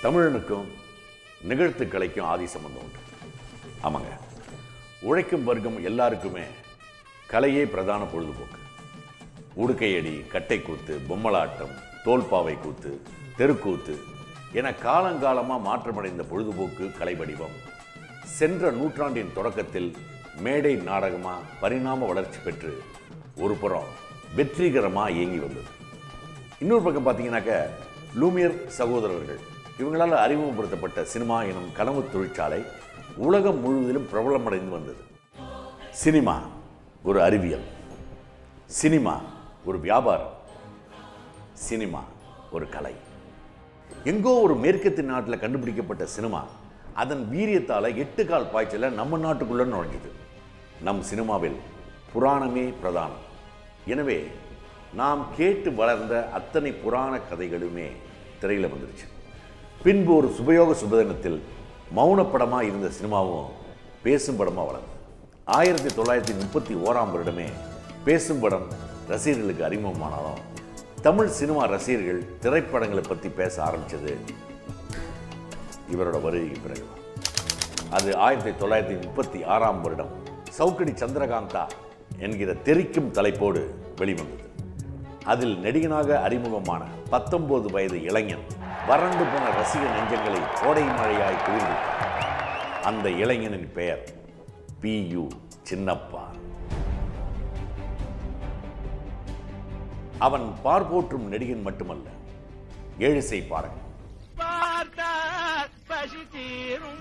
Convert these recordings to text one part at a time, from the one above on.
தமிழனுக்கும் நிகழ்த்து கலைக்கும் ஆதி சம்பந்தம் உண்டு ஆமாங்க உழைக்கும் வர்க்கம் எல்லாருக்குமே கலையே பிரதான பொழுதுபோக்கு உடுக்கையடி கட்டை கூத்து பொம்மலாட்டம் தோல்பாவை கூத்து தெருக்கூத்து என காலங்காலமாக மாற்றமடைந்த பொழுதுபோக்கு கலை வடிவம் சென்ற நூற்றாண்டின் தொடக்கத்தில் மேடை நாடகமாக பரிணாம வளர்ச்சி பெற்று ஒரு புறம் வெற்றிகரமாக இயங்கி வந்தது இன்னொரு பக்கம் பார்த்தீங்கன்னாக்க லூமியர் சகோதரர்கள் இவங்களால் அறிமுகப்படுத்தப்பட்ட சினிமா எனும் கனவு தொழிற்சாலை உலகம் முழுவதிலும் பிரபலமடைந்து வந்தது சினிமா ஒரு அறிவியல் சினிமா ஒரு வியாபாரம் சினிமா ஒரு கலை எங்கோ ஒரு மேற்கத்திய நாட்டில் கண்டுபிடிக்கப்பட்ட சினிமா அதன் வீரியத்தால் எட்டு கால் பாய்ச்சல நம்ம நாட்டுக்குள்ள நுழைஞ்சுது நம் சினிமாவில் புராணமே பிரதானம் எனவே நாம் கேட்டு வளர்ந்த அத்தனை புராண கதைகளுமே திரையில் வந்துருச்சு பின்பு ஒரு சுபயோக சுபதினத்தில் மௌன படமாக இருந்த சினிமாவும் பேசும் படமாக வளர்ந்தது ஆயிரத்தி தொள்ளாயிரத்தி முப்பத்தி ஓராம் வருடமே பேசும் படம் ரசிகர்களுக்கு அறிமுகமானாலும் தமிழ் சினிமா ரசிகர்கள் திரைப்படங்களை பற்றி பேச ஆரம்பிச்சது இவரோட வருகைக்கு பிறகு அது ஆயிரத்தி தொள்ளாயிரத்தி முப்பத்தி ஆறாம் வருடம் சவுக்கடி சந்திரகாந்தா என்கிற தெரிக்கும் தலைப்போடு வெளிவந்தது அதில் நடிகனாக அறிமுகமான பத்தொன்பது வயது இளைஞன் வறண்டு போன ரசிக நெஞ்சங்களை கோடை மழையாய் குளிர்வித்தார் அந்த இளைஞனின் பெயர் பி யு சின்னப்பா அவன் பார்போற்றும் நடிகன் மட்டுமல்ல ஏழிசை பாடகன் பார்த்தால் பசி தீரும்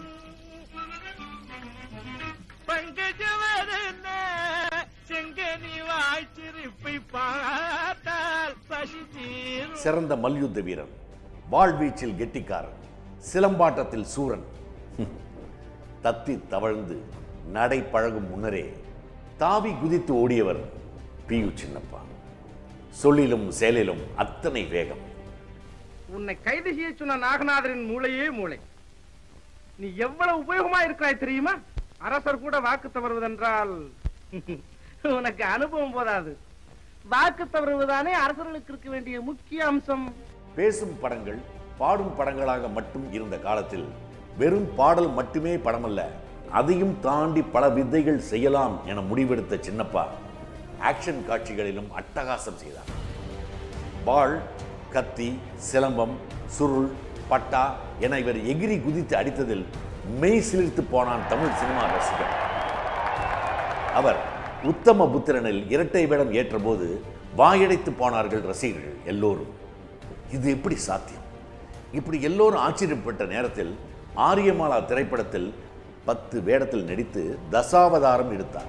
பங்கஜவரன செங்கனி வாய்ச்சிருப்பை பார்த்தால் பசி தீரும் சிறந்த மல்யுத்த வீரன் வாழ்வீச்சில் கெட்டிக்காரன் சிலம்பாட்டத்தில் சூரன் தத்தி தவழ்ந்து நடை பழகும் முன்னரே தாவி குதித்து ஓடியவர் பியு சின்னப்பா சொல்லிலும் செயலிலும் அத்தனை வேகம் உன்னை கைது செய்ய சொன்ன நாகநாதரின் மூளையே மூளை நீ எவ்வளவு உபயோகமா இருக்கிறாய் தெரியுமா அரசர் கூட வாக்கு தவறுவதென்றால் உனக்கு அனுபவம் போதாது வாக்கு தவறுவதானே அரசர்களுக்கு இருக்க வேண்டிய முக்கிய அம்சம் பேசும் படங்கள் பாடும் படங்களாக மட்டும் இருந்த காலத்தில் வெறும் பாடல் மட்டுமே படமல்ல அதையும் தாண்டி பல வித்தைகள் செய்யலாம் என முடிவெடுத்த சின்னப்பா ஆக்ஷன் காட்சிகளிலும் அட்டகாசம் செய்தார் வாள் கத்தி சிலம்பம் சுருள் பட்டா என இவர் எகிரி குதித்து அடித்ததில் மெய் சிலிர்த்து போனான் தமிழ் சினிமா ரசிகர் அவர் உத்தம புத்திரனில் இரட்டை வேடம் ஏற்றபோது வாயடைத்து போனார்கள் ரசிகர்கள் எல்லோரும் இது எப்படி சாத்தியம் இப்படி எல்லோரும் ஆச்சரியப்பட்ட நேரத்தில் ஆரியமாலா திரைப்படத்தில் பத்து வேடத்தில் நடித்து தசாவதாரம் எடுத்தார்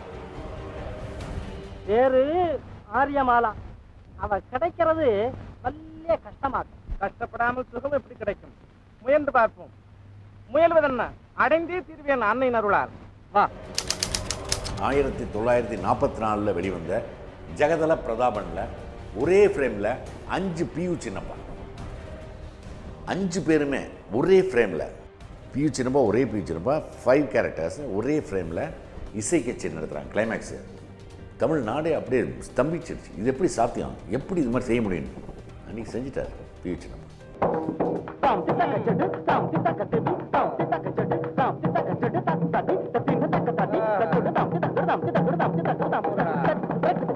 பேரு ஆரியமாலா அவ கிடைக்கிறது வல்லிய கஷ்டமாக்கும் கஷ்டப்படாமல் சுகம் எப்படி கிடைக்கும் முயன்று பார்ப்போம் முயல்வதென்ன அடைந்தே தீர்வேன் அன்னையின் அருளால் வா ஆயிரத்தி தொள்ளாயிரத்தி நாற்பத்தி நாலில் வெளிவந்த ஜெகதல பிரதாபனில் ஒரே ஃப்ரேமில் அஞ்சு பியு சின்னப்பா அஞ்சு பேருமே ஒரே ஃப்ரேமில் பியு சின்னப்பா ஒரே பியு சின்னப்பா ஃபைவ் கேரக்டர்ஸ் ஒரே ஃப்ரேமில் இசை கச்சேரி நடத்துகிறாங்க கிளைமேக்ஸு தமிழ்நாடே அப்படியே ஸ்தம்பிச்சிருச்சு இது எப்படி சாத்தியம் எப்படி இது மாதிரி செய்ய முடியும் அன்றைக்கி செஞ்சிட்டார் பியு சின்னப்பா தாம் தித்தக்க செடு தாம் தித்தக்க செடு தாம் தித்தக்க செடு தாம் தித்தக்க செடு தக்கு தடி தத்திங்க தக்க தடி தக்கு தாம் தித்தக்க தாம் தித்தக்க தாம் தித்தக்க தாம்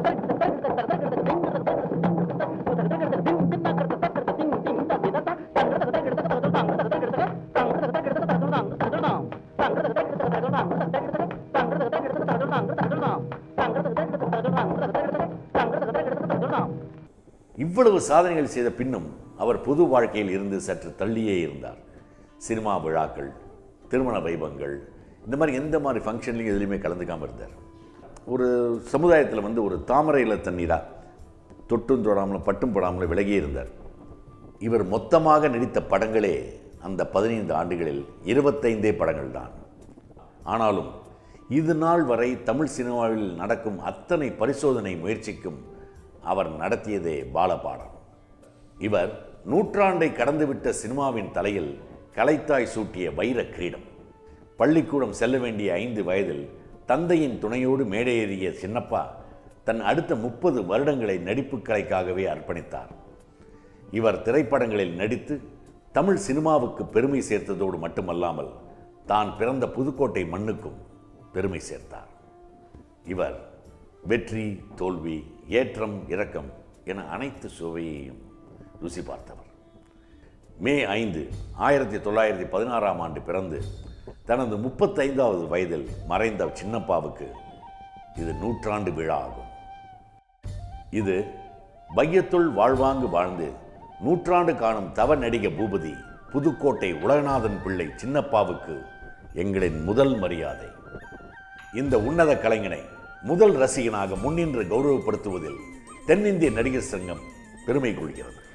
இவ்வளவு சாதனைகள் செய்த பின்னும் அவர் பொது வாழ்க்கையில் இருந்து சற்று தள்ளியே இருந்தார் சினிமா விழாக்கள் திருமண வைபங்கள் இந்த மாதிரி எந்த மாதிரி ஃபங்க்ஷன்லையும் எதுலையுமே கலந்துக்காமல் இருந்தார் ஒரு சமுதாயத்தில் வந்து ஒரு தாமரையில் தண்ணீரா தொட்டும் தொடாமலும் பட்டும் படாமலும் விலகியே இருந்தார் இவர் மொத்தமாக நடித்த படங்களே அந்த பதினைந்து ஆண்டுகளில் இருபத்தைந்தே படங்கள் தான் ஆனாலும் இது நாள் வரை தமிழ் சினிமாவில் நடக்கும் அத்தனை பரிசோதனை முயற்சிக்கும் அவர் நடத்தியதே பாலபாடம் இவர் நூற்றாண்டை கடந்துவிட்ட சினிமாவின் தலையில் கலைத்தாய் சூட்டிய வைர கிரீடம் பள்ளிக்கூடம் செல்ல வேண்டிய ஐந்து வயதில் தந்தையின் துணையோடு மேடையேறிய சின்னப்பா தன் அடுத்த முப்பது வருடங்களை நடிப்புக் கலைக்காகவே அர்ப்பணித்தார் இவர் திரைப்படங்களில் நடித்து தமிழ் சினிமாவுக்கு பெருமை சேர்த்ததோடு மட்டுமல்லாமல் தான் பிறந்த புதுக்கோட்டை மண்ணுக்கும் பெருமை சேர்த்தார் இவர் வெற்றி தோல்வி ஏற்றம் இரக்கம் என அனைத்து சுவையையும் ருசி பார்த்தவர் மே ஐந்து ஆயிரத்தி தொள்ளாயிரத்தி பதினாறாம் ஆண்டு பிறந்து தனது முப்பத்தைந்தாவது வயதில் மறைந்த சின்னப்பாவுக்கு இது நூற்றாண்டு விழா ஆகும் இது வையத்துள் வாழ்வாங்கு வாழ்ந்து நூற்றாண்டு காணும் தவ நடிக பூபதி புதுக்கோட்டை உலகநாதன் பிள்ளை சின்னப்பாவுக்கு எங்களின் முதல் மரியாதை இந்த உன்னத கலைஞனை முதல் ரசிகனாக முன்னின்று கௌரவப்படுத்துவதில் தென்னிந்திய நடிகர் சங்கம் பெருமை கொள்கிறது